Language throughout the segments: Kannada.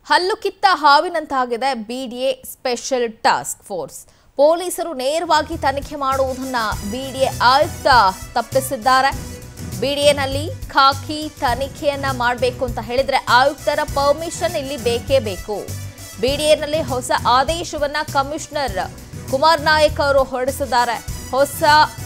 ಹಲ್ಲು ಕಿತ್ತ ಹಾವಿನಂತಾಗಿದೆ ಬಿಡಿಎ ಸ್ಪೆಷಲ್ ಟಾಸ್ಕ್ ಫೋರ್ಸ್ ಪೊಲೀಸರು ನೇರವಾಗಿ ತನಿಖೆ ಮಾಡುವುದನ್ನ ಬಿಡಿಎ ಆಯುಕ್ತ ತಪ್ಪಿಸಿದ್ದಾರೆ ಬಿಡಿಎನಲ್ಲಿ ಖಾಕಿ ತನಿಖೆಯನ್ನ ಮಾಡಬೇಕು ಅಂತ ಹೇಳಿದ್ರೆ ಆಯುಕ್ತರ ಪರ್ಮಿಷನ್ ಇಲ್ಲಿ ಬೇಕೇ ಬೇಕು ಬಿಡಿಎನಲ್ಲಿ ಹೊಸ ಆದೇಶವನ್ನ ಕಮಿಷನರ್ ಕುಮಾರ್ ನಾಯಕ್ ಅವರು ಹೊರಡಿಸಿದ್ದಾರೆ ಹೊಸ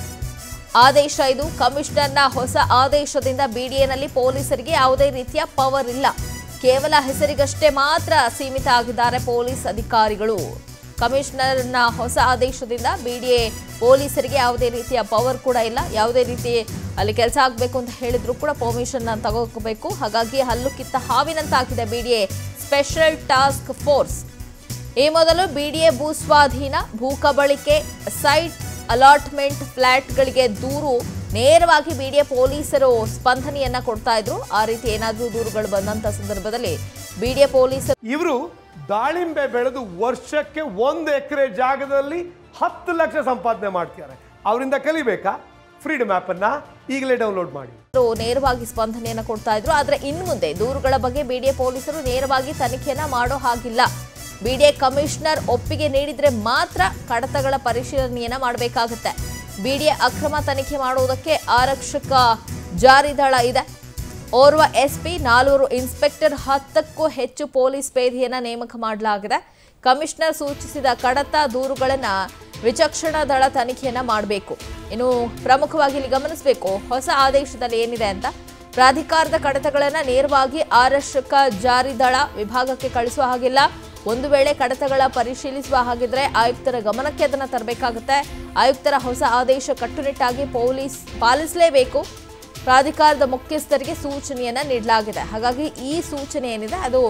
ಆದೇಶ ಇದು ಕಮಿಷನರ್ನ ಹೊಸ ಆದೇಶದಿಂದ ಬಿಡಿಎನಲ್ಲಿ ಪೊಲೀಸರಿಗೆ ಯಾವುದೇ ರೀತಿಯ ಪವರ್ ಇಲ್ಲ ಕೇವಲ ಹೆಸರಿಗಷ್ಟೇ ಮಾತ್ರ ಸೀಮಿತ ಆಗಿದ್ದಾರೆ ಪೊಲೀಸ್ ಅಧಿಕಾರಿಗಳು ಕಮಿಷನರ್ನ ಹೊಸ ಆದೇಶದಿಂದ ಬಿಡಿಎ ಪೊಲೀಸರಿಗೆ ಯಾವುದೇ ರೀತಿಯ ಪವರ್ ಕೂಡ ಇಲ್ಲ ಯಾವುದೇ ರೀತಿ ಅಲ್ಲಿ ಕೆಲಸ ಆಗಬೇಕು ಅಂತ ಹೇಳಿದ್ರು ಕೂಡ ಪರ್ಮಿಷನ್ ತಗೋಬೇಕು ಹಾಗಾಗಿ ಹಲ್ಲು ಕಿತ್ತ ಹಾವಿನಂತಾಗಿದೆ ಬಿಡಿಎ ಸ್ಪೆಷಲ್ ಟಾಸ್ಕ್ ಫೋರ್ಸ್ ಈ ಮೊದಲು ಬಿಡಿಎ ಭೂ ಸ್ವಾಧೀನ ಭೂ ಕಬಳಿಕೆ ಸೈಟ್ ಅಲಾಟ್ಮೆಂಟ್ ಫ್ಲಾಟ್ಗಳಿಗೆ ದೂರು ನೇರವಾಗಿ ಬಿಡಿಎ ಪೊಲೀಸರು ಸ್ಪಂದನೆಯನ್ನ ಕೊಡ್ತಾ ಇದ್ರು ಆ ರೀತಿ ಏನಾದರೂ ದೂರುಗಳು ಬಂದಂತ ಸಂದರ್ಭದಲ್ಲಿ ಬಿಡಿಎ ಪೊಲೀಸರು ಇವರು ದಾಳಿಂಬೆ ಬೆಳೆದು ವರ್ಷಕ್ಕೆ ಒಂದು ಎಕರೆ ಜಾಗದಲ್ಲಿ ಹತ್ತು ಲಕ್ಷ ಸಂಪಾದನೆ ಮಾಡ್ತಿದ್ದಾರೆ ಅವರಿಂದ ಕಲಿಬೇಕಾ ಫ್ರೀಡಮ್ ಅನ್ನ ಈಗಲೇ ಡೌನ್ಲೋಡ್ ಮಾಡಿ ನೇರವಾಗಿ ಸ್ಪಂದನೆಯನ್ನ ಕೊಡ್ತಾ ಇದ್ರು ಆದ್ರೆ ಇನ್ನು ಮುಂದೆ ದೂರುಗಳ ಬಗ್ಗೆ ಬಿಡಿಎ ಪೊಲೀಸರು ನೇರವಾಗಿ ತನಿಖೆಯನ್ನ ಮಾಡೋ ಹಾಗಿಲ್ಲ ಬಿಡಿಎ ಕಮಿಷನರ್ ಒಪ್ಪಿಗೆ ನೀಡಿದ್ರೆ ಮಾತ್ರ ಕಡತಗಳ ಪರಿಶೀಲನೆಯನ್ನ ಮಾಡಬೇಕಾಗುತ್ತೆ ಬಿಡಿಎ ಅಕ್ರಮ ತನಿಖೆ ಮಾಡುವುದಕ್ಕೆ ಆರಕ್ಷಕ ಜಾರಿ ದಳ ಇದೆ ಓರ್ವ ಎಸ್ಪಿ ನಾಲ್ವರು ಇನ್ಸ್ಪೆಕ್ಟರ್ ಹತ್ತಕ್ಕೂ ಹೆಚ್ಚು ಪೊಲೀಸ್ ಪೇದೆಯನ್ನ ನೇಮಕ ಮಾಡಲಾಗಿದೆ ಕಮಿಷನರ್ ಸೂಚಿಸಿದ ಕಡತ ದೂರುಗಳನ್ನ ವಿಚಕ್ಷಣಾ ದಳ ತನಿಖೆಯನ್ನ ಮಾಡಬೇಕು ಇನ್ನು ಪ್ರಮುಖವಾಗಿ ಇಲ್ಲಿ ಗಮನಿಸಬೇಕು ಹೊಸ ಆದೇಶದಲ್ಲಿ ಏನಿದೆ ಅಂತ ಪ್ರಾಧಿಕಾರದ ಕಡತಗಳನ್ನ ನೇರವಾಗಿ ಆರಕ್ಷಕ ಜಾರಿ ದಳ ವಿಭಾಗಕ್ಕೆ ಕಳಿಸುವ ಹಾಗಿಲ್ಲ ಒಂದು ವೇಳೆ ಕಡತಗಳ ಪರಿಶೀಲಿಸುವ ಹಾಗಿದ್ರೆ ಆಯುಕ್ತರ ಗಮನಕ್ಕೆ ಅದನ್ನ ತರಬೇಕಾಗುತ್ತೆ ಆಯುಕ್ತರ ಹೊಸ ಆದೇಶ ಕಟ್ಟುನಿಟ್ಟಾಗಿ ಪೊಲೀಸ್ ಪಾಲಿಸಲೇಬೇಕು ಪ್ರಾಧಿಕಾರದ ಮುಖ್ಯಸ್ಥರಿಗೆ ಸೂಚನೆಯನ್ನ ನೀಡಲಾಗಿದೆ ಹಾಗಾಗಿ ಈ ಸೂಚನೆ ಏನಿದೆ ಅದು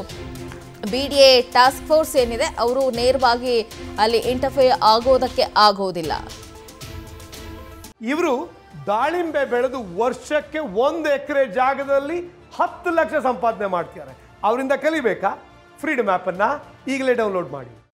ಬಿಡಿಎ ಟಾಸ್ಕ್ ಫೋರ್ಸ್ ಏನಿದೆ ಅವರು ನೇರವಾಗಿ ಅಲ್ಲಿ ಇಂಟರ್ಫಿಯರ್ ಆಗೋದಕ್ಕೆ ಆಗೋದಿಲ್ಲ ಇವರು ದಾಳಿಂಬೆ ಬೆಳೆದು ವರ್ಷಕ್ಕೆ ಒಂದು ಎಕರೆ ಜಾಗದಲ್ಲಿ ಹತ್ತು ಲಕ್ಷ ಸಂಪಾದನೆ ಮಾಡ್ತಿದ್ದಾರೆ ಅವರಿಂದ ಕಲಿಬೇಕಾ ಫ್ರೀಡಮ್ ಅನ್ನ ಈಗಲೇ ಡೌನ್ಲೋಡ್ ಮಾಡಿ